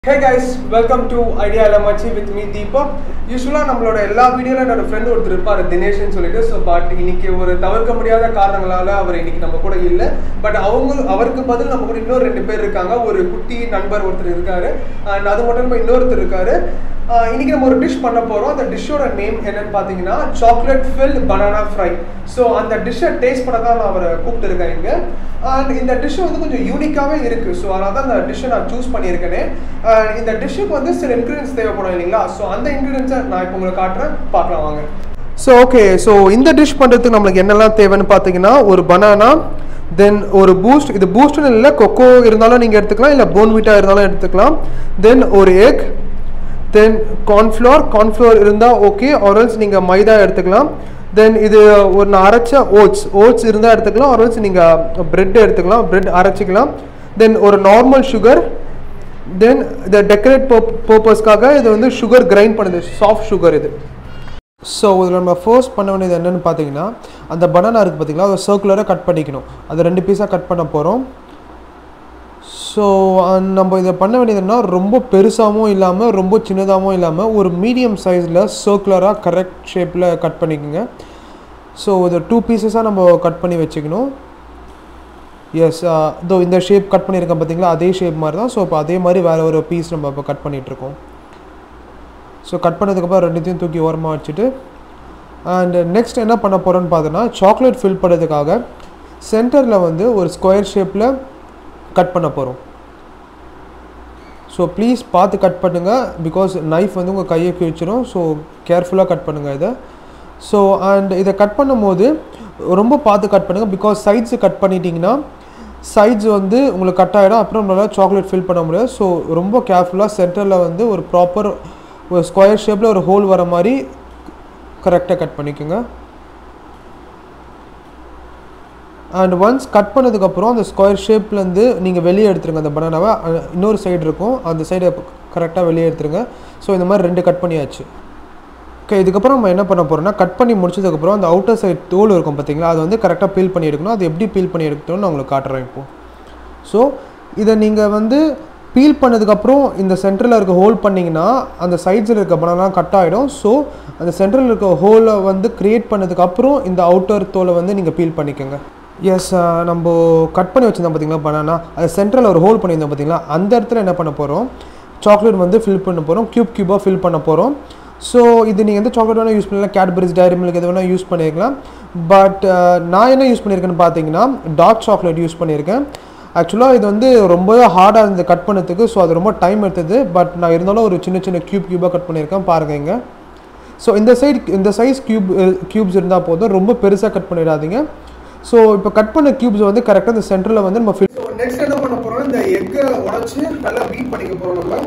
hey guys welcome to idea லமாச்சி with me Deepak யூஸ்வலாக நம்மளோட எல்லா வீடியோவில் என்னோட ஃப்ரெண்ட் ஒருத்தர் இருப்பார் தினேஷ்னு சொல்லிட்டு ஸோ பட் இன்னைக்கு ஒரு தவிர்க்க முடியாத காரணங்களால அவர் இன்னைக்கு நம்ம கூட இல்லை பட் அவங்க அவருக்கு பதில் நம்ம கூட இன்னொரு ரெண்டு பேர் இருக்காங்க ஒரு குட்டி நண்பர் ஒருத்தர் இருக்காரு அண்ட் அது மட்டும் இல்லாமல் இன்னொருத்தர் இருக்காரு ஆஹ் இன்னைக்கு நம்ம ஒரு டிஷ் பண்ண போகிறோம் அந்த டிஷ்ஷோட நேம் என்னன்னு பார்த்தீங்கன்னா chocolate fill banana fry so அந்த டிஷ்ஷை டேஸ்ட் பண்ண தான் நான் அவரை கூப்பிட்டுருக்கேன் இங்கே அண்ட் இந்த டிஷ் வந்து கொஞ்சம் யூனிக்காகவே இருக்குது ஸோ அதனால தான் அந்த டிஷ்ஷை நான் சூஸ் பண்ணியிருக்கேனே அண்ட் இந்த டிஷ்ஷுக்கு வந்து சில இன்க்ரீடியன்ஸ் தேவைப்படும் இல்லைங்களா ஸோ அந்த இன்க்ரீடியன்ஸை நான் இப்போ உங்களுக்கு காட்டுறேன் பார்க்கலாம் வாங்க ஸோ ஓகே ஸோ இந்த டிஷ் பண்ணுறதுக்கு நம்மளுக்கு என்னெல்லாம் தேவைன்னு பார்த்தீங்கன்னா ஒரு பனானா தென் ஒரு பூஸ்ட் இது பூஸ்ட்னு இல்லை கொக்கோ இருந்தாலும் நீங்கள் எடுத்துக்கலாம் இல்லை போன்விட்டா இருந்தாலும் எடுத்துக்கலாம் தென் ஒரு எக் தென் கார்ன்ஃப்ளோர் கார்ன்ஃப்ளோர் இருந்தால் ஓகே ஆரல்ஸ் நீங்கள் மைதா எடுத்துக்கலாம் தென் இது ஒரு நான் அரைச்ச ஓட்ஸ் ஓட்ஸ் இருந்தால் எடுத்துக்கலாம் ஆரல்ஸ் நீங்கள் பிரெட் எடுத்துக்கலாம் பிரெட் அரைச்சிக்கலாம் தென் ஒரு நார்மல் சுகர் தென் இந்த டெக்கரேட் பர்பஸ்க்காக இது வந்து சுகர் கிரைண்ட் பண்ணுது சாஃப்ட் சுகர் இது ஸோ இதில் நம்ம ஃபர்ஸ்ட் பண்ண வேண்டியது என்னென்னு பார்த்தீங்கன்னா அந்த பனானா இருக்குது பார்த்தீங்களா அதை சர்க்குலராக கட் பண்ணிக்கணும் அதை ரெண்டு பீஸாக கட் பண்ண போகிறோம் ஸோ நம்ம இதை பண்ண வேண்டியதுன்னா ரொம்ப பெருசாகவும் இல்லாமல் ரொம்ப சின்னதாகவும் இல்லாமல் ஒரு மீடியம் சைஸில் சர்க்குலராக கரெக்ட் ஷேப்பில் கட் பண்ணிக்கோங்க ஸோ இது டூ பீசஸாக நம்ம கட் பண்ணி வச்சுக்கணும் எஸ் இதோ இந்த ஷேப் கட் பண்ணியிருக்கேன் பார்த்தீங்களா அதே ஷேப் மாதிரி தான் ஸோ இப்போ அதே மாதிரி வேறு ஒரு பீஸ் நம்ம இப்போ கட் பண்ணிகிட்ருக்கோம் ஸோ கட் பண்ணதுக்கப்புறம் ரெண்டுத்தையும் தூக்கி ஓரமாக வச்சுட்டு அண்ட் நெக்ஸ்ட் என்ன பண்ண போகிறோன்னு பார்த்தோன்னா சாக்லேட் ஃபில் பண்ணுறதுக்காக சென்டரில் வந்து ஒரு ஸ்கொயர் ஷேப்பில் கட் பண்ண போகிறோம் ஸோ ப்ளீஸ் பார்த்து கட் பண்ணுங்கள் பிகாஸ் நைஃப் வந்து உங்கள் கையை கிழிச்சிடும் ஸோ கேர்ஃபுல்லாக கட் பண்ணுங்கள் இதை ஸோ அண்ட் இதை கட் பண்ணும்போது ரொம்ப பார்த்து கட் பண்ணுங்கள் பிகாஸ் சைட்ஸு கட் பண்ணிட்டீங்கன்னா சைட்ஸ் வந்து உங்களுக்கு கட் ஆகிடும் அப்புறம் நம்மளால் சாக்லேட் ஃபில் பண்ண முடியாது ஸோ ரொம்ப கேர்ஃபுல்லாக சென்டரில் வந்து ஒரு ப்ராப்பர் ஒரு ஸ்கொயர் ஷேப்பில் ஒரு ஹோல் வர மாதிரி கரெக்டாக கட் பண்ணிக்கோங்க அண்ட் ஒன்ஸ் கட் பண்ணதுக்கப்புறம் அந்த ஸ்கொயர் ஷேப்லேருந்து நீங்கள் வெளியே எடுத்துருங்க அந்த பனானாவை இன்னொரு சைடு இருக்கும் அந்த சைடை கரெக்டாக வெளியே எடுத்துருங்க ஸோ இந்த மாதிரி ரெண்டு கட் பண்ணியாச்சு ஓகே இதுக்கப்புறம் நம்ம என்ன பண்ண போகிறோம்னா கட் பண்ணி முடிச்சதுக்கப்புறம் அந்த அவுட்டர் சைட் தோல் இருக்கும் பார்த்தீங்களா அதை வந்து கரெக்டாக பீல் பண்ணி எடுக்கணும் அது எப்படி பீல் பண்ணி எடுக்கணும்னு நான் உங்களுக்கு காட்டுறேன் இப்போது ஸோ இதை நீங்கள் வந்து பீல் பண்ணதுக்கப்புறம் இந்த சென்டரில் இருக்க ஹோல் பண்ணிங்கன்னா அந்த சைட்ஸில் இருக்க பனானா கட் ஆகிடும் ஸோ அந்த சென்டரில் இருக்க ஹோலை வந்து க்ரியேட் பண்ணதுக்கப்புறம் இந்த அவுட்டர் தோலை வந்து நீங்கள் பீல் பண்ணிக்கோங்க எஸ் நம்ம கட் பண்ணி வச்சுருந்தோம் பார்த்தீங்களா பனானா அது சென்டரில் ஒரு ஹோல் பண்ணியிருந்தோம் பார்த்தீங்களா அந்த இடத்துல என்ன பண்ண போகிறோம் சாக்லேட் வந்து ஃபில் பண்ண போகிறோம் க்யூப் க்யூபாக ஃபில் பண்ண போகிறோம் ஸோ இது நீங்கள் எந்த சாக்லேட் வேணால் யூஸ் பண்ணலாம் கேட்பரிஸ் டைரி மில்க் எது வேணால் யூஸ் பண்ணியிருக்கலாம் பட் நான் என்ன யூஸ் பண்ணியிருக்கேன்னு பார்த்தீங்கன்னா டார்க் சாக்லேட் யூஸ் பண்ணியிருக்கேன் ஆக்சுவலாக இது வந்து ரொம்பவே ஹார்டாக இருந்தது கட் பண்ணதுக்கு ஸோ அது ரொம்ப டைம் எடுத்தது பட் நான் இருந்தாலும் ஒரு சின்ன சின்ன க்யூப் க்யூபாக கட் பண்ணியிருக்கேன் பாருங்கள் இங்கே ஸோ இந்த சைடு இந்த சைஸ் க்யூப் க்யூப்ஸ் இருந்தால் போதும் ரொம்ப பெருசாக கட் பண்ணிடாதீங்க ஸோ இப்போ கட் பண்ண க்யூப்ஸ் வந்து கரெக்டாக இந்த சென்டரில் வந்து நம்ம ஃபில் நெக்ஸ்ட் என்ன பண்ண போகிறோம் இந்த எக்கை உடச்சி நல்லா பீட் பண்ணிக்க போகிறோம் நம்ம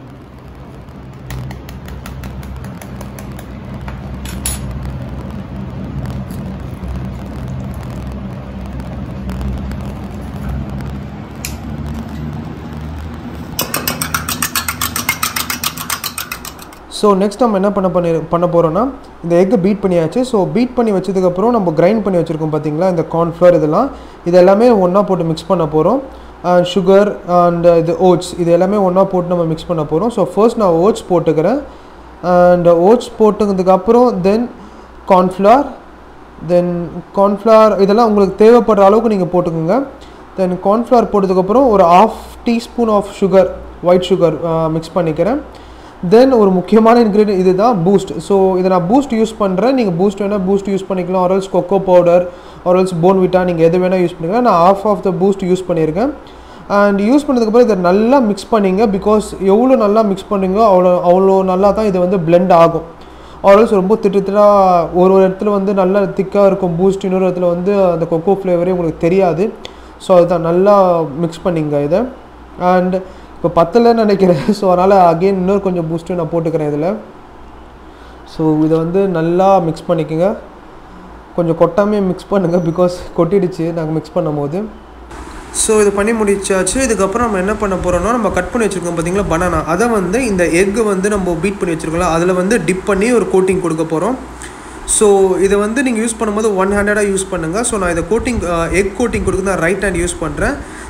ஸோ நெக்ஸ்ட் நம்ம என்ன பண்ண பண்ணி பண்ண போகிறோம்னா இந்த எக்கை பீட் பண்ணியாச்சு ஸோ பீட் பண்ணி வச்சதுக்கப்புறம் நம்ம கிரைண்ட் பண்ணி வச்சுருக்கோம் பார்த்தீங்களா இந்த கார்ன்ஃப்ளவர் இதெல்லாம் இது எல்லாமே ஒன்றா போட்டு மிக்ஸ் பண்ண போகிறோம் சுகர் அண்ட் இது ஓட்ஸ் இது எல்லாமே ஒன்றா போட்டு நம்ம மிக்ஸ் பண்ண போகிறோம் ஸோ ஃபர்ஸ்ட் நான் ஓட்ஸ் போட்டுக்கிறேன் அண்ட் ஓட்ஸ் போட்டதுக்கப்புறம் தென் கார்ன்ஃப்ளவர் தென் கார்ன்ஃப்ளவர் இதெல்லாம் உங்களுக்கு தேவைப்படுற அளவுக்கு நீங்கள் போட்டுக்கோங்க தென் கார்ன்ஃப்ளவர் போட்டதுக்கப்புறம் ஒரு half teaspoon of sugar white sugar mix பண்ணிக்கிறேன் தென் ஒரு முக்கியமான இன்க்ரீடியன் இது தான் பூஸ்ட் ஸோ இதை நான் பூஸ்ட் யூஸ் பண்ணுறேன் நீங்கள் பூஸ்ட் வேணால் பூஸ்ட் யூஸ் பண்ணிக்கலாம் or else cocoa powder or else Bournvita நீங்கள் எது வேணால் யூஸ் பண்ணிக்கலாம் நான் half of the Boost use பண்ணியிருக்கேன் அண்ட் யூஸ் பண்ணதுக்கப்புறம் இதை நல்லா மிக்ஸ் பண்ணிங்க பிகாஸ் எவ்வளோ நல்லா மிக்ஸ் பண்ணுறீங்களோ அவ்வளோ அவ்வளோ நல்லா தான் இது வந்து பிளெண்ட் ஆகும் ஆரல்ஸ் ரொம்ப திட்டு திட்டாக ஒரு ஒரு இடத்துல வந்து நல்லா திக்காக இருக்கும் பூஸ்ட் இன்னொரு இடத்துல வந்து அந்த கொக்கோ ஃப்ளேவரே உங்களுக்கு தெரியாது ஸோ அதுதான் நல்லா மிக்ஸ் பண்ணிங்க இதை அண்ட் இப்போ பத்தலைன்னு நினைக்கிறேன் ஸோ அதனால் அகெயின் இன்னொரு கொஞ்சம் பூஸ்ட்டு நான் போட்டுக்கிறேன் இதில் ஸோ இதை வந்து நல்லா மிக்ஸ் பண்ணிக்கோங்க கொஞ்சம் கொட்டாமே மிக்ஸ் பண்ணுங்கள் பிகாஸ் கொட்டிடுச்சு நாங்கள் மிக்ஸ் பண்ணும் போது ஸோ இது பண்ணி முடிச்சாச்சு இதுக்கப்புறம் நம்ம என்ன பண்ண போகிறோம்னா நம்ம கட் பண்ணி வச்சுருக்கோம் பார்த்தீங்களா பனானா அதை வந்து இந்த எக்கு வந்து நம்ம பீட் பண்ணி வச்சுருக்கோம்ல அதில் வந்து டிப் பண்ணி ஒரு கோட்டிங் கொடுக்க போகிறோம் ஸோ இதை வந்து நீங்கள் யூஸ் பண்ணும்போது ஒன் ஹேண்டடாக யூஸ் பண்ணுங்கள் ஸோ நான் இதை கோட்டிங் எக் கோட்டிங் கொடுக்க நான் ரைட் ஹேண்ட் யூஸ் பண்ணுறேன்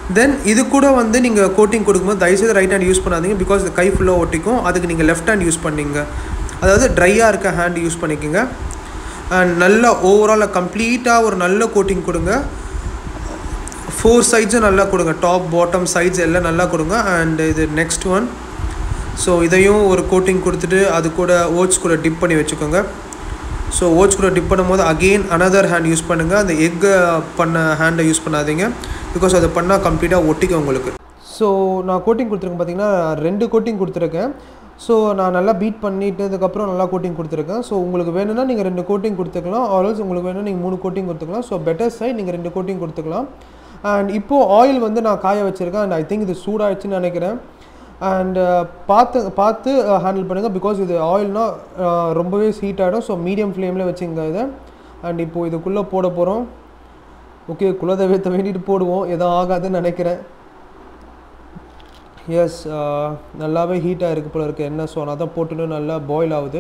தென் இது கூட வந்து நீங்கள் கோட்டிங் கொடுக்கும்போது தயவுசெய்து ரைட் ஹேண்ட் யூஸ் பண்ணாதீங்க பிகாஸ் இது கை ஃபுல்லாக ஒட்டிக்கும் அதுக்கு நீங்கள் லெஃப்ட் ஹேண்ட் யூஸ் பண்ணிங்க அதாவது ட்ரையாக இருக்க ஹேண்ட் யூஸ் பண்ணிக்கோங்க அண்ட் நல்லா ஓவராலாக கம்ப்ளீட்டாக ஒரு நல்ல கோட்டிங் கொடுங்க ஃபோர் சைட்ஸும் நல்லா கொடுங்க டாப் பாட்டம் சைட்ஸ் எல்லாம் நல்லா கொடுங்க அண்ட் இது நெக்ஸ்ட் ஒன் ஸோ இதையும் ஒரு கோட்டிங் கொடுத்துட்டு அது கூட ஓட்ஸ் கூட டிப் பண்ணி வச்சுக்கோங்க ஸோ ஓட்ஸ் கூட டிப் பண்ணும்போது அகெயின் அனதர் ஹேண்ட் யூஸ் பண்ணுங்கள் அந்த எக்கை பண்ண ஹேண்டை யூஸ் பண்ணாதீங்க பிகாஸ் அதை பண்ணால் கம்ப்ளீட்டாக ஒட்டிக்கும் உங்களுக்கு ஸோ நான் கோட்டிங் கொடுத்துருக்கேன் பார்த்தீங்கன்னா ரெண்டு கோட்டிங் கொடுத்துருக்கேன் ஸோ நான் நல்லா பீட் பண்ணிட்டதுக்கப்புறம் நல்லா கோட்டிங் கொடுத்துருக்கேன் ஸோ உங்களுக்கு வேணும்னா நீங்கள் ரெண்டு கோட்டிங் கொடுத்துக்கலாம் ஆல்வேஸ் உங்களுக்கு வேணும்னா நீங்கள் மூணு கோட்டிங் கொடுத்துக்கலாம் ஸோ பெட்டர் சைட் நீங்கள் ரெண்டு கோட்டிங் கொடுத்துக்கலாம் அண்ட் இப்போது ஆயில் வந்து நான் காய வச்சுருக்கேன் அண்ட் ஐ திங்க் இது சூடாகிடுச்சுன்னு நினைக்கிறேன் அண்ட் பார்த்து பார்த்து ஹேண்டில் பண்ணுங்கள் பிகாஸ் இது ஆயில்னால் ரொம்பவே ஹீட் ஆகிடும் ஸோ மீடியம் ஃப்ளேமில் வச்சுங்க இதை அண்ட் இப்போது இதுக்குள்ளே போட போகிறோம் ஓகே குலதெய்வத்தை வேண்டிட்டு போடுவோம் எதுவும் ஆகாதுன்னு நினைக்கிறேன் எஸ் நல்லாவே ஹீட்டாக இருக்குது போல இருக்குது எண்ணெய் ஸோ நான் தான் போட்டுன்னு நல்லா பாயில் ஆகுது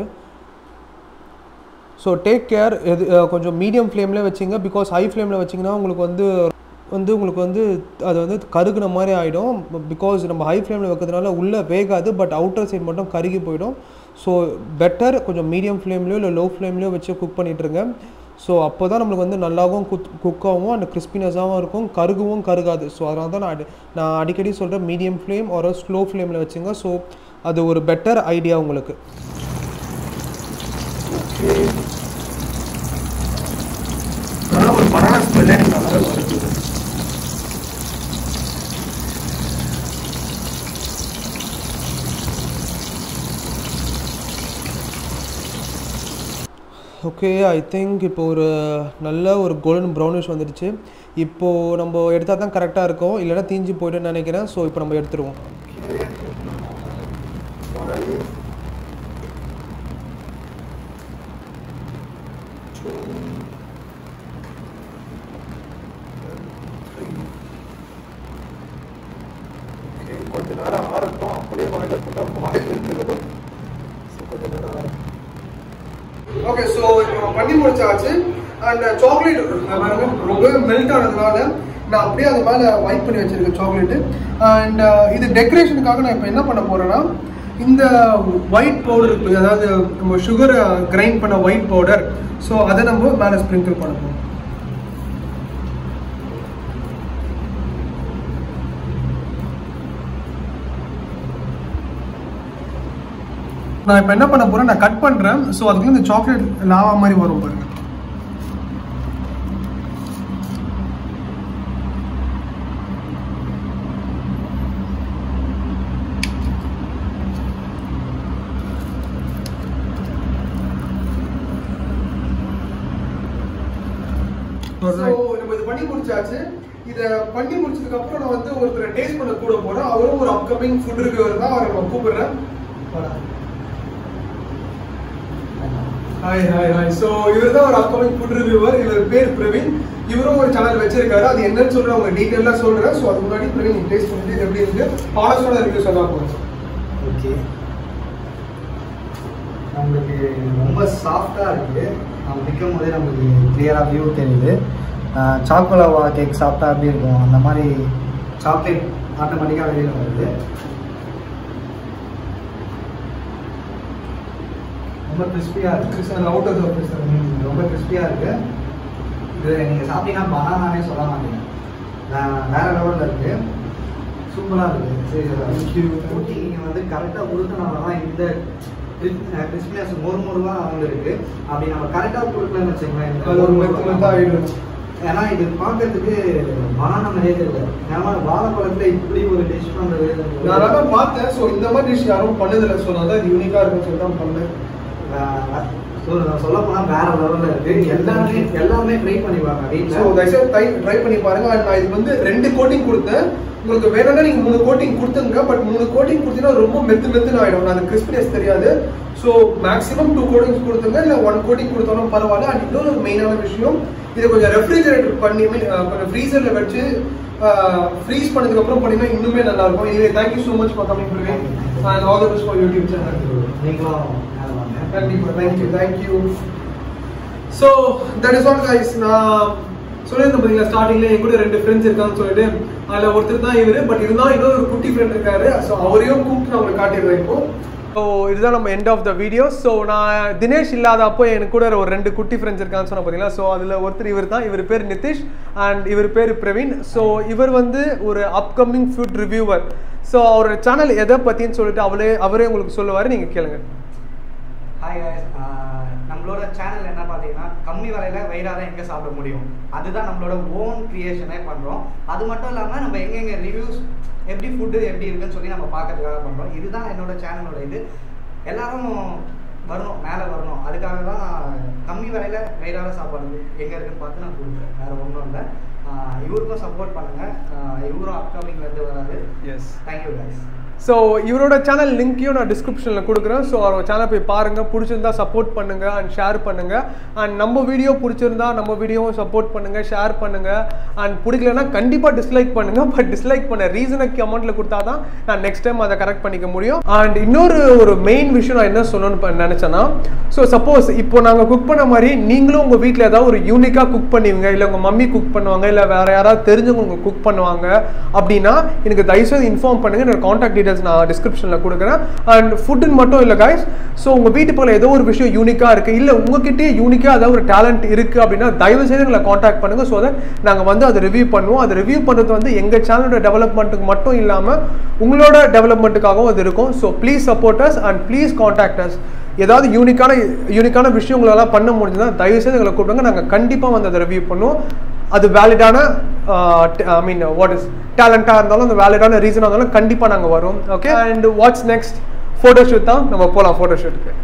ஸோ டேக் கேர் எது கொஞ்சம் மீடியம் ஃப்ளேமில் வச்சிங்க பிகாஸ் ஹை ஃப்ளேமில் வச்சிங்கன்னா உங்களுக்கு வந்து வந்து உங்களுக்கு வந்து அது வந்து கருகுன மாதிரி ஆகிடும் பிகாஸ் நம்ம ஹை ஃப்ளேமில் வைக்கிறதுனால உள்ளே வேகாது பட் அவுட்டர் சைட் மட்டும் கருகி போயிடும் ஸோ பெட்டர் கொஞ்சம் மீடியம் ஃப்ளேம்லேயோ இல்லை லோ ஃப்ளேம்லேயோ வச்சு குக் பண்ணிகிட்ருங்க ஸோ அப்போ தான் நம்மளுக்கு வந்து நல்லாவும் குக் குக்காகவும் அண்ட் கிறிஸ்பினஸாகவும் இருக்கும் கருகவும் கருகாது ஸோ அதனால தான் நான் அடி நான் அடிக்கடி சொல்கிறேன் மீடியம் ஃப்ளேம் ஒரு ஸ்லோ ஃப்ளேமில் வச்சுங்க ஸோ அது ஒரு பெட்டர் ஐடியா உங்களுக்கு ஒரு பனானா ஸ்மெல் எனக்கு நல்லா வருது ஓகே ஐ திங்க் இப்போ ஒரு நல்ல ஒரு கோல்டன் ப்ரௌனிஷ் வந்துடுச்சு இப்போது நம்ம எடுத்தால் தான் கரெக்டாக இருக்கும் இல்லைன்னா தீஞ்சு போய்ட்டுன்னு நினைக்கிறேன் ஸோ இப்போ நம்ம எடுத்துருவோம் கொஞ்ச நேரம் ஆரட்டும் அப்படியே ஓகே ஸோ இப்போ பண்ணி முடிச்சாச்சு அண்ட் சாக்லேட் பாருங்க ரொம்பவே மெல்ட் ஆனதுனால நான் அப்படியே அது மேலே வைப் பண்ணி வச்சிருக்கேன் சாக்லேட்டு அண்ட் இது டெக்கரேஷனுக்காக நான் இப்போ என்ன பண்ண போறேன்னா இந்த ஒயிட் பவுடர் இருக்கு அதாவது நம்ம சுகரை கிரைண்ட் பண்ண ஒயிட் பவுடர் ஸோ அதை நம்ம மேலே ஸ்ப்ரிங்கிள் பண்ண போகிறோம் நான் இப்போ என்ன பண்ண போறேன் நான் கட் பண்றேன் ஸோ அதுக்கு இந்த சாக்லேட் லாவா மாதிரி வரும் பாருங்க நம்ம இது பண்ணி முடிச்சாச்சு இதை பண்ணி முடிச்சதுக்கு அப்புறம் நான் வந்து ஒருத்தர் டேஸ்ட் பண்ண கூட போறேன் அவரும் ஒரு அப்கமிங் ஃபுட் ரிவ்யூவர் தான் அவரை நான் கூப்பிடுறேன் ஹாய் ஹாய் ஹாய் ஸோ இவர் தான் ஒரு அப்கமிங் ஃபுட் ரிவ்யூவர் இவர் பேர் பிரவீன் இவரும் ஒரு சேனல் வச்சிருக்காரு அது என்னன்னு சொல்றேன் உங்க டீட்டெயிலாக சொல்றேன் ஸோ அதுக்கு முன்னாடி பிரவீன் நீங்க டேஸ்ட் பண்ணிட்டு இது எப்படி இருக்கு ஆனஸ்டோட ரிவ்யூ சொல்ல போகிறேன் ஓகே நம்மளுக்கு ரொம்ப சாஃப்டாக இருக்குது நம்ம விற்கும் போதே நம்மளுக்கு கிளியராக வியூ தெரியுது சாக்கோலாவா கேக் சாப்பிட்டா எப்படி இருக்கும் அந்த மாதிரி சாக்லேட் ஆட்டோமேட்டிக்காக வெளியில் வருது ரொம்ப கிறிஸ்பியாக இருக்குது அவுட் ஆஃப் ஆஃபீஸ் ரொம்ப கிறிஸ்பியாக இருக்குது இது நீங்கள் சாப்பிட்டீங்கன்னா பனானானே சொல்ல மாட்டீங்க வே- வேற லெவலில் இருக்குது சூப்பராக இருக்குது சரி ஊட்டி நீங்கள் வந்து கரெக்டாக உருட்டினால தான் இந்த கிறிஸ்பினஸ் மொறு மொறுவாக வந்திருக்கு அப்படி நம்ம கரெக்டாக கொடுக்கலன்னு வச்சுக்கோங்களேன் இந்த அது ஒரு மொறு மெத்து மொறுவா மெத்தா ஆயிடும் ஏன்னா இது பார்க்கறதுக்கு பனானா மாதிரியே தெரியல ஏன்னா வாழைப்பழத்துல இப்படி ஒரு டிஷ் பண்றது நான் நல்லா பார்த்தேன் ஸோ இந்த மாதிரி டிஷ் யாரும் பண்ணதில்லை ஸோ நான் தான் இது யூனிக்காக இருக்குன்னு சொல்லி தான் பண்ணேன் சொல்ல போனா வேற லெவல்ல இருக்கு எல்லாமே எல்லாமே ட்ரை பண்ணி பாருங்க ஸோ வீட்டுல தயவுசெய்து ட்ரை ட்ரை பண்ணி பாருங்க அண்ட் நான் இது வந்து ரெண்டு கோட்டிங் கொடுத்தேன் உங்களுக்கு வேணும்னா நீங்க மூணு கோட்டிங் கொடுத்துங்க பட் மூணு கோட்டிங் கொடுத்தீங்கன்னா ரொம்ப மெத்து மெத்துன்னு ஆயிடும் அந்த கிறிஸ்பினஸ் தெரியாது ஸோ மேக்ஸிமம் டூ கோட்டிங்ஸ் கொடுத்துங்க இல்லை ஒன் கோட்டிங் கொடுத்தாலும் பரவாயில்ல அண்ட் இன்னொரு மெயினான விஷயம் இதை கொஞ்சம் ரெஃப்ரிஜரேட்டர் பண்ணி மீன் கொஞ்சம் ஃப்ரீசரில் வச்சு ஃப்ரீஸ் பண்ணதுக்கு அப்புறம் பண்ணீங்கன்னா இன்னுமே நல்லா இருக்கும் இதுவே thank you so much for coming today and all the best for YouTube channel நீங்களும் மேல வாங்க கண்டிப்பா thank you thank you so that is all guys நான் சொல்லியிருந்தேன் பார்த்தீங்களா ஸ்டார்டிங்ல என் கூட ரெண்டு ஃப்ரெண்ட்ஸ் இருக்காங்கன்னு சொல்லிட்டு அதுல ஒருத்தர் தான் இவரு பட் இருந்தாலும் இன்னொரு குட்டி ஃப்ரெண்ட் இருக்காரு ஸோ அவரையும் கூப்பிட்டு நான் உங்களுக்கு காட்டிடுறேன் இப்போ ஸோ இதுதான் நம்ம end of the video so நான் தினேஷ் இல்லாதப்போ எனக்கு கூட ஒரு ரெண்டு குட்டி ஃப்ரெண்ட்ஸ் இருக்கான்னு சொன்ன பார்த்தீங்களா ஸோ அதில் ஒருத்தர் இவர் தான் இவர் பேர் நிதிஷ் அண்ட் இவர் பேர் பிரவீன் ஸோ இவர் வந்து ஒரு அப்கமிங் ஃபுட் ரிவ்யூவர் ஸோ அவரோட சேனல் எதை பற்றின்னு சொல்லிட்டு அவரே அவரே உங்களுக்கு சொல்லுவார் நீங்கள் கேளுங்க ஹாய் guys ஆஹ் நம்மளோட சேனல் என்ன பார்த்தீங்கன்னா கம்மி விலையில வயிறார எங்கே சாப்பிட முடியும் அதுதான் நம்மளோட ஓன் கிரியேஷனே பண்ணுறோம் அது மட்டும் இல்லாமல் நம்ம எங்கெங்கே ரிவ்யூஸ் எப்படி ஃபுட்டு எப்படி இருக்குன்னு சொல்லி நம்ம பார்க்கறதுக்காக பண்ணுறோம் இதுதான் என்னோட சேனலோட இது எல்லாரும் வரணும் மேலே வரணும் அதுக்காக தான் நான் கம்மி விலையில வயிறார சாப்பாடு எங்கே இருக்குன்னு பார்த்து நான் கொடுக்குறேன் வேறு ஒன்றும் இல்லை ஆஹ் இவருக்கும் சப்போர்ட் பண்ணுங்கள் இவரும் அப்கமிங்லேருந்து வராது எஸ் தேங்க்யூ guys ஸோ இவரோட சேனல் லிங்க்கையும் நான் டிஸ்கிரிப்ஷனில் கொடுக்குறேன் ஸோ அவரோட சேனல் போய் பாருங்கள் பிடிச்சிருந்தா சப்போர்ட் பண்ணுங்கள் அண்ட் ஷேர் பண்ணுங்கள் அண்ட் நம்ம வீடியோ பிடிச்சிருந்தா நம்ம வீடியோவும் சப்போர்ட் பண்ணுங்கள் ஷேர் பண்ணுங்கள் அண்ட் பிடிக்கலனா கண்டிப்பாக டிஸ்லைக் பண்ணுங்கள் பட் டிஸ்லைக் பண்ண ரீசனை அமௌண்ட்டில் கொடுத்தா தான் நான் நெக்ஸ்ட் டைம் அதை கரெக்ட் பண்ணிக்க முடியும் அண்ட் இன்னொரு ஒரு மெயின் விஷயம் நான் என்ன சொல்லணும்னு ப- நினைச்சேன்னா ஸோ சப்போஸ் இப்போ நாங்கள் குக் பண்ண மாதிரி நீங்களும் உங்கள் வீட்டில் ஏதாவது ஒரு யூனிக்காக குக் பண்ணுவீங்க இல்லை உங்கள் மம்மி குக் பண்ணுவாங்க இல்லை வேற யாராவது தெரிஞ்சவங்க உங்களுக்கு குக் பண்ணுவாங்க அப்படின்னா எனக்கு தயவுசெய்து இன்ஃபார்ம் பண்ணுங்க என்னோட காண்டாக்ட் டீடைல்ஸ் நான் டிஸ்கிரிப்ஷனில் கொடுக்குறேன் அண்ட் ஃபுட்டுன்னு மட்டும் இல்லை guys ஸோ உங்கள் வீட்டு பக்கம் ஏதோ ஒரு விஷயம் யூனிக்காக இருக்குது இல்லை உங்ககிட்டயே யூனிக்காக ஏதாவது ஒரு டேலண்ட் இருக்குது அப்படின்னா தயவு செய்து எங்களை காண்டாக்ட் பண்ணுங்கள் ஸோ தட் நாங்கள் வந்து அதை ரிவ்யூ பண்ணுவோம் அதை ரிவ்யூ பண்ணுறது வந்து எங்கள் சேனலோட டெவலப்மெண்ட்டுக்கு மட்டும் இல்லாமல் உங்களோட டெவலப்மெண்ட்டுக்காகவும் அது இருக்கும் so please support us and please contact us ஏதாவது யூனிக்கான யூனிக்கான விஷயம் உங்களால் பண்ண முடிஞ்சதுன்னா தயவுசெய்து எங்களை கூப்பிடுங்க நாங்கள் கண்டிப்பாக வந்து அதை ரிவ்யூ பண்ணுவோம் அது வேலிடான ஐ மீன் வாட் இஸ் டேலண்டாக இருந்தாலும் அந்த வேலிடான ரீசனாக இருந்தாலும் கண்டிப்பாக நாங்கள் வரோம் okay and what's next photo shoot தான் நம்ம போகலாம் ஃபோட்டோ ஷூட்டுக்கு